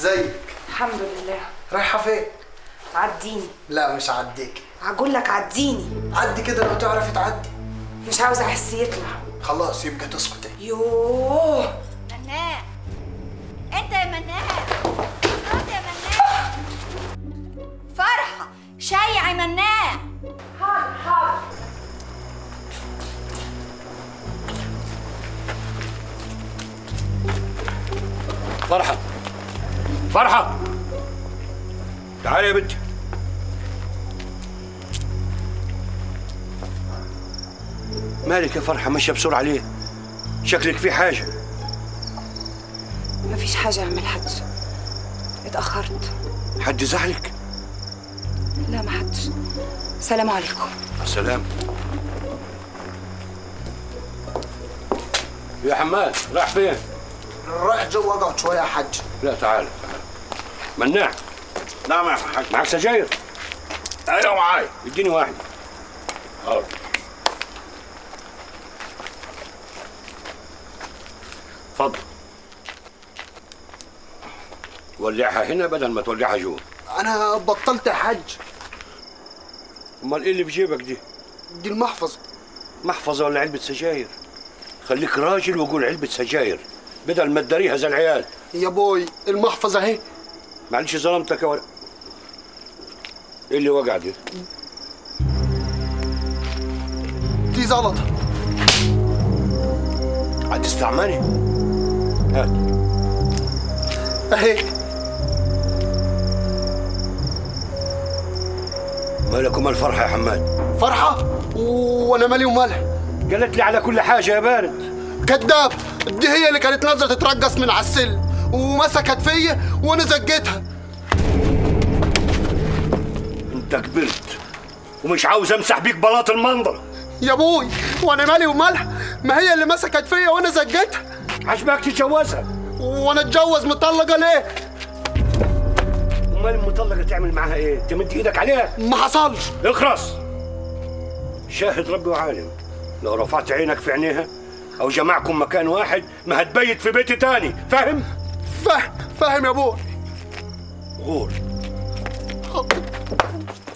ازيك الحمد لله رايحه فين عديني لا مش هعديك هقول لك عديني عدي كده لو تعرفي تعدي مش عاوز احس يطلع خلاص يبقى تسكتي يوه مناع انت يا مناع انت يا مناع فرحة شيع مناع حاضر حاضر فرحة فرحة تعالي يا بنتي مالك يا فرحة ماشية بسرعة ليه؟ شكلك في حاجة مفيش حاجة يا عم الحاج اتأخرت حد زعلك؟ لا ما حدش سلام عليكم السلام يا حماد راح فين؟ رايح جوه اقعد شويه يا حاج لا تعال تعال مناع نعم يا حاج معك سجاير؟ ايوه معايا اديني واحد حاضر اتفضل ولعها هنا بدل ما تولعها جوا انا بطلت يا حاج امال ايه اللي في جيبك دي؟ دي المحفظه محفظة ولا علبة سجاير خليك راجل وقول علبة سجاير بدل ما تداريها زي العيال يا بوي المحفظه اهي معلش ظلمتك يا ولد ايه اللي وقع دي؟ دي زلطه هتستعملي؟ هات اهي مالك ومال الفرحة يا حماد فرحه وانا مالي ومالها قالت لي على كل حاجة يا بارد كذاب دي هي اللي كانت نازله تترقص من على السلم ومسكت فيا وانا زجيتها انت كبرت ومش عاوز امسح بيك بلاط المنظر يا بوي وانا مالي ومالها ما هي اللي مسكت فيا وانا زجيتها عجبك تتجوزها وانا اتجوز مطلقه ليه امال المطلقة تعمل معاها ايه؟ تمد ايدك عليها ما حصلش اخرس شاهد ربي وعالم لو رفعت عينك في عينيها او جمعكم مكان واحد ما هتبيت في بيت تاني فاهم فاهم فاهم يا بوي غور